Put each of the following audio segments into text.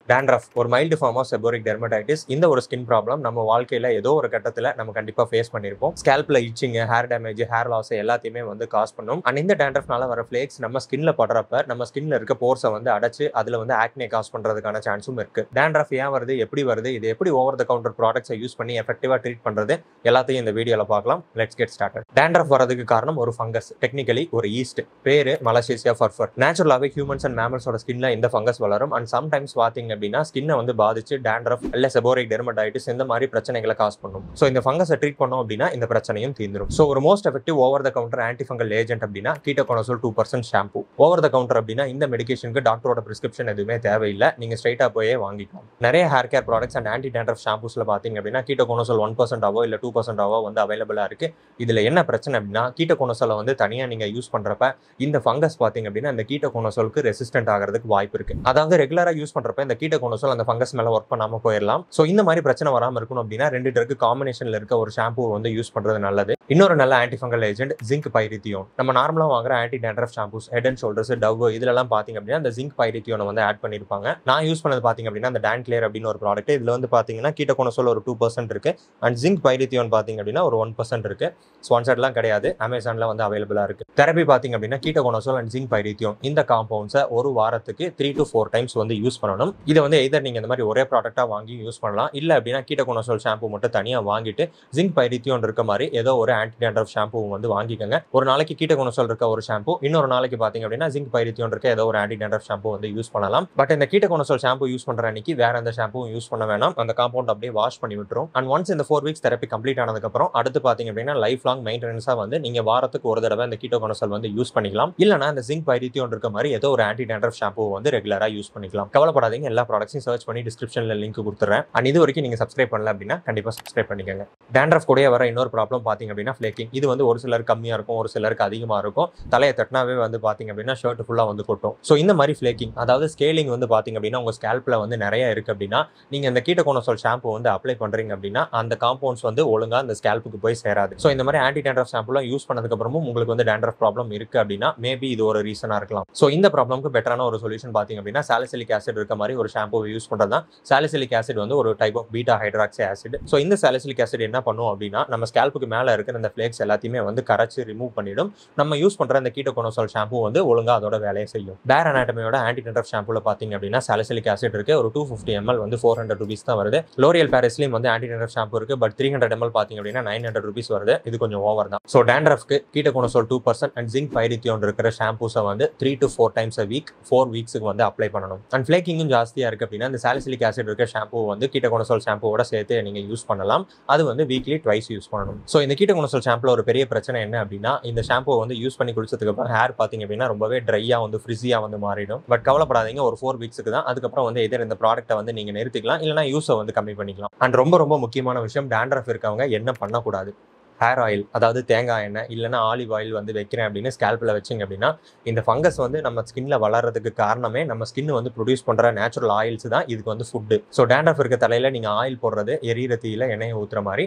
dandruff ஒரு mild form of seborrheic dermatitis இந்த ஒரு ஸ்கின் ப்ராப்ளம் நம்ம வாழ்க்கையில ஏதோ ஒரு கட்டத்தில் நம்ம கண்டிப்பாக ஃபேஸ் பண்ணியிருப்போம் ஸ்கேல்ப்ல itching hair damage hair loss எல்லாத்தையுமே வந்து காஸ் பண்ணும் அண்ட் இந்த டேண்ட்ரஃப்னால வர ஃபிளேக்ஸ் நம்ம ஸ்கின்ல படுறப்ப நம்ம ஸ்கின்ல இருக்க போர்ஸை வந்து அடைச்சு அதுல வந்து ஆக்னே காஸ் பண்றதுக்கான சான்ஸும் இருக்கு டேண்ட்ரஃப் ஏன் வருது எப்படி வருது இது எப்படி ஓவர் த கவுண்டர் ப்ராடக்ட்ஸை யூஸ் பண்ணி எஃபெக்டிவா ட்ரீட் பண்றது எல்லாத்தையும் இந்த வீடியோல பார்க்கலாம் லெட்ஸ் கெட் ஸ்டார்டட் டேண்ட்ரஃப் வரதுக்கு காரணம் ஒரு ஃபங்கஸ் டெக்னிக்கலி ஒரு ஈஸ்ட் பேரு மலசேசியா ஃபர்ஃபர் நேச்சுரலாகவே ஹியூமன்ஸ் அண்ட் மேமல்ஸோட ஸ்கின்ல இந்த ஃபங்கஸ் வளரும் அண்ட் சம்டைம்ஸ் பார்த்தீங்க அப்படின்னா ஸ்கின்னை வந்து பாதிச்சு டேண்ட்ரஃப் இல்ல செபோரிக் டெர்மடைட்டிஸ் இந்த மாதிரி பிரச்சனைகளை காஸ் பண்ணும் ஸோ இந்த ஃபங்கஸை ட்ரீட் பண்ணோம் அப்படின்னா இந்த பிரச்சனையும் தீர்ந்துரும் ஸோ ஒரு most effective over the counter anti fungal agent அப்படின்னா ketoconazole two percent shampoo over the counter அப்படின்னா இந்த மெடிகேஷனுக்கு டாக்டரோட பிரிஸ்கிரிப்ஷன் எதுவுமே தேவையில்லை நீங்க ஸ்ட்ரைட்டா போயே வாங்கிக்கலாம் நிறைய hair care products and anti dandruff ஷாம்பூஸ்ல பாத்தீங்க அப்படின்னா கீட்டோகோனசோல் ஒன் பர்சன்டாவோ இல்ல டூ பர்சன்டாவோ வந்து அவைலபிளா இருக்கு இதுல என்ன பிரச்சனை அப்படின்னா கீட்டோகோனசோலை வந்து தனியா நீங்க யூஸ் பண்றப்ப இந்த ஃபங்கஸ் பாத்தீங்க அப்படின்னா இந்த கீட்டோகோனசோலுக்கு ரெசிஸ்டன்ட் ஆகிறதுக்கு வாய்ப்பு இருக்கு அதாவது ரெகுலரா யூஸ் பண்றப்ப இந்த கீட்டோகோனசோல் அந்த ஃபங்கஸ் மேல ஒர்க் பண்ணாம போயிடலாம் ஸோ இந்த மாதிரி பிரச்சனை வராம இருக்கணும் அப்படின்னா ரெண்டு ட்ரக் காம்பினேஷன்ல இருக்க ஒரு ஷாம்பு வந்து யூஸ் பண்றது நல்லது இன்னொரு நல்ல anti fungal agent zinc pyrithione நம்ம நார்மலா வாங்குற anti dandruff shampoos head and shoulders Dove இதுலலாம் பாத்தீங்க அப்படின்னா அந்த ஜிங்க் பைரித்தியோனை வந்து ஆட் பண்ணிருப்பாங்க நான் யூஸ் பண்ணது பாத்தீங்க அப்படின்னா அந்த டேன் கிளியர் அப்படின்னு ஒரு ப்ராடக்ட் இதுல வந்து பாத்தீங்கன்னா கீட்டோகோனசோல் ஒரு டூ பர்சன்ட் இருக்கு அண்ட் ஜிங்க் பைரித்தியோன் பாத்தீங்க அப்படின்னா ஒரு ஒன் பர்சன்ட் இருக்கு ஸ்பான்சர்ட்லாம் கிடையாது அமேசான்ல வந்து அவைலபிளா இருக்கு தெரப்பி பாத்தீங்க அப்படின்னா கீட்டோகோனசோல் அண்ட் ஜிங்க் பைரித்தியோன் இந்த காம்பவுண்ட்ஸை ஒரு வாரத்துக்கு த்ரீ டு ஃபோர் டைம்ஸ் வந்து யூஸ் பண்ணணும் இதை வந்து எதர் நீங்க இந்த மாதிரி ஒரே ப்ராடக்ட்டா வாங்கி யூஸ் பண்ணலாம் இல்ல அப்படின்னா கீட்டோகோனசோல் ஷாம்பு மட்டும் தனியா வாங்கிட்டு ஜிங்க் பைரித்தியோன் இருக்க மாதிரி ஏதோ ஒரு ஆன்டி டேண்ட்ரஃப் ஷாம்பு வந்து வாங்கிக்கோங்க ஒரு நாளைக்கு கீட்டோகோனசோல் இருக்க ஒரு ஷாம்பு இன்னொரு நாளைக்கு பாத்தீங்க அப்படின்னா ஜிங்க் பைரித்தியோன் இருக்க ஏதோ ஒரு ஆன்டி டேண்ட்ரஃப் ஷாம்பு வந்து யூஸ் பண்ணலாம் பட் இந்த கீட்டோகோனசோல் ஷாம்பு யூஸ் பண்ற அன்னைக்கு வேற எந்த ஷாம்பும் யூஸ் பண்ண வேணாம் அந்த காம்பவுண்ட் அப்படியே வாஷ் பண்ணி விட்டுரும் அண்ட் ஒன்ஸ் இந்த ஃபோர் வீக்ஸ் தெரப்பி கம்ப்ளீட் ஆனதுக்கப்புறம் அடுத்து பாத்தீங்க அப்படின்னா லைஃப் லாங் மெயின்டெனன்ஸா வந்து நீங்க வாரத்துக்கு ஒரு தடவை இந்த கீட்டோகோனசோல் வந்து யூஸ் பண்ணிக்கலாம் இல்லனா இந்த ஜிங்க் பைரித்தியோன் இருக்க மாதிரி ஏதோ ஒரு ஆன்டி டேண்ட்ரஃப் ஷாம்பு வந்து ரெகுலரா யூஸ் பண்ணிக்கலாம் கவலைப்படாதீங்க எல்லா ப்ராடக்ட்ஸையும் சர்ச் பண்ணி டிஸ்கிரிப்ஷன்ல லிங்க் கொடுத்துறேன் அண்ட் இது வரைக்கும் நீங்க சப்ஸ்கிரைப் பண்ணல அப்படின்னா கண்டிப்பா சப்ஸ்கிரைப் பண்ணிக்கோங்க டேண்ட்ரஃப் கூட வர இன்னொரு ப்ராப்ளம் பாத்தீங்க அப்படின்னா ஃபிளேக்கிங் இது வந்து ஒரு சிலருக்கு கம்மியா இருக்கும் ஒரு சிலருக்கு அதிகமா இருக்கும் தலையை தட்டினாவே வந்து பாத்தீங்க அப்படின்னா ஷர்ட் ஃபுல்லா வந்து கொட்டும் ஸோ இந்த மாதிரி ஃபிளேக்கிங் அதாவது ஸ்கேலிங் வந்து பாத்தீங்க அப்படின்னா உங்க ஸ்கேல்ப்ல வந்து நிறைய இருக்கு அப்படின்னா நீங்க இந்த கீட்டோகோனசோல் ஷாம்பு வந்து அப்ளை பண்றீங்க அப்படின்னா அந்த காம்பவுண்ட்ஸ் வந்து ஒழுங்கா அந்த ஸ்கேல்ப்புக்கு போய் சேராது ஸோ இந்த மாதிரி ஆன்டி டேண்ட்ரஃப் ஷாம்புலாம் யூஸ் பண்ணதுக்கு அப்புறமும் உங்களுக்கு வந்து டேண்ட்ரஃப் ப்ராப்ளம் இருக்கு அப்படின்னா மேபி இது ஒரு ரீசனா இருக்கலாம் ஸோ இந்த ப்ராப்ளம்க்கு பெட்டரான ஒரு சொல்யூஷன் பாத்தீங்க அப்படின்னா சாலிசிலிக் ஆசிட் இருக்க மாதிரி ஒரு ஷாம்பு யூஸ் பண்றது தான் சாலிசிலிக் ஆசிட் வந்து ஒரு type of beta hydroxy acid so இந்த சாலிசிலிக் ஆசிட் என்ன பண்ணும் அப்படின்னா நம்ம ஸ்கேல்ப்புக்கு மேல இருக்கிற அந்த ஃபிளேக்ஸ் எல்லாத்தையுமே வந்து கரைச்சு ரிமூவ் பண்ணிடும் நம்ம யூஸ் பண்ற அந்த கீட்டோகோனோசோல் ஷாம்பு வந்து ஒழுங்கா அதோட வேலையை செய்யும் பேர் அனாட்டமியோட ஆன்டி டென்ட்ரஃப் ஷாம்புல பாத்தீங்க அப்படின்னா சாலிசிலிக் ஆசிட் இருக்கு ஒரு டூ ஃபிஃப்டி எம்எல் வந்து ஃபோர் ஹண்ட்ரட் ருபீஸ் தான் வருது லோரியல் பாரிஸ்லயும் வந்து ஆன்டி டென்ட்ரஃப் ஷாம்பு இருக்கு பட் த்ரீ ஹண்ட்ரட் எம்எல் பாத்தீங்க அப்படின்னா நைன் ஹண்ட்ரட் ருபீஸ் வருது இது கொஞ்சம் ஓவர் தான் ஸோ டேண்ட்ரஃப்க்கு ketoconazole two percent and zinc pyrithione இருக்கிற ஷாம்பூஸை வந்து three to four times a week four வீக்ஸுக்கு வந்து அப்ளை பண்ணணும் அண்ட் ஃபிளேக்கிங்கும் ஜாஸ்தியா இருக்கு அப்படின்னா இந்த சாலிசிலிக் ஆசிட் இருக்க ஷாம்பு வந்து கீட்டோகோனோசோல் ஷாம்புவோட சேர்த்து நீங்க யூஸ் பண்ணலாம் அது வந்து வீக்லி ட்வைஸ் யூஸ் பண்ணணும் ஸோ இந்த கீட்டோகோனோசோல் ஷாம்புல ஒரு பெரிய பிரச்சனை என்ன அப்படின்னா இந்த ஷாம்பு வந்து யூஸ் பண்ணி குளிச்சதுக்கு அப்புறம் ஹேர் பாத்தீங்க அப்படின்னா ரொம்பவே ட்ரையா வந்து ஃப்ரிஸியா வந்து மாறிடும் பட் கவலைப்படாதீங்க ஒரு ஃபோர் வீக்ஸுக்கு தான் அதுக்கப்புறம் வந்து எதிர் இந்த ப்ராடக்ட்டை வந்து நீங்க நிறுத்திக்கலாம் இல்லைனா யூஸை வந்து கம்மி பண்ணிக்கலாம் அண்ட் ரொம்ப ரொம்ப முக்கியமான விஷயம் டேண்ட்ரஃப் இருக்கவங்க என்ன பண்ணக்கூடாது ஹேர் ஆயில் அதாவது தேங்காய் எண்ணெய் இல்லைனா ஆலிவ் ஆயில் வந்து வைக்கிறேன் அப்படின்னு ஸ்கேல்பில் வச்சிங்க அப்படின்னா இந்த ஃபங்கஸ் வந்து நம்ம ஸ்கின்ல வளர்றதுக்கு காரணமே நம்ம ஸ்கின் வந்து ப்ரொடியூஸ் பண்ணுற நேச்சுரல் ஆயில்ஸ் தான் இதுக்கு வந்து ஃபுட்டு ஸோ டேண்ட்ரஃப் இருக்க தலையில நீங்கள் ஆயில் போடுறது எரியிற தீயில எண்ணெயை ஊற்றுற மாதிரி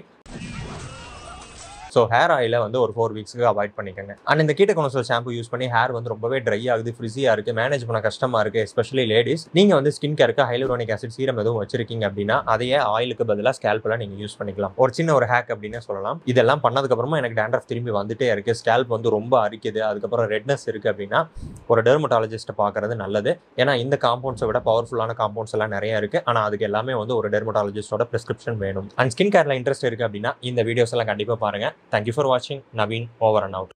ஸோ ஹேர் ஆயிலை வந்து ஒரு ஃபோர் வீக்ஸ்க்கு அவாய்ட் பண்ணிக்கோங்க அண்ட் இந்த கீட்டகோனசோல் ஷாம்பு யூஸ் பண்ணி ஹேர் வந்து ரொம்பவே ட்ரை ஆகுது ஃப்ரிஸியாக இருக்குது மேனேஜ் பண்ண கஷ்டமாக இருக்குது எஸ்பெஷலி லேடிஸ் நீங்கள் வந்து ஸ்கின் கேருக்கு ஹைலோரோனிக் ஆசிட் சீரம் எதுவும் வச்சிருக்கீங்க அப்படின்னா அதையே ஆயிலுக்கு பதிலாக ஸ்கேல்பில் நீங்கள் யூஸ் பண்ணிக்கலாம் ஒரு சின்ன ஒரு ஹேக் அப்படின்னு சொல்லலாம் இதெல்லாம் பண்ணதுக்கப்புறமா எனக்கு டேண்ட்ரஃப் திரும்பி வந்துட்டே இருக்குது ஸ்கேல்ப் வந்து ரொம்ப அரிக்குது அதுக்கப்புறம் ரெட்னஸ் இருக்குது அப்படின்னா ஒரு டெர்மட்டாலஜிஸ்ட்டை பார்க்கறது நல்லது ஏன்னா இந்த காம்பவுண்ட்ஸை விட பவர்ஃபுல்லான காம்பவுண்ட்ஸ் எல்லாம் நிறைய இருக்குது ஆனால் அதுக்கு எல்லாமே வந்து ஒரு டெர்மட்டாலஜிஸ்டோட ப்ரிஸ்கிரிப்ஷன் வேணும் அண்ட் ஸ்கின் கேரில் இன்ட்ரெஸ்ட் இருக்குது அப்படின்னா இந்த வீடியோஸ் எல்லாம் கண்டிப்பாக பாருங்கள் தேங்க்யூ ஃபார் வாட்சிங் நவீன் ஓவர் அண்ட் அவுட்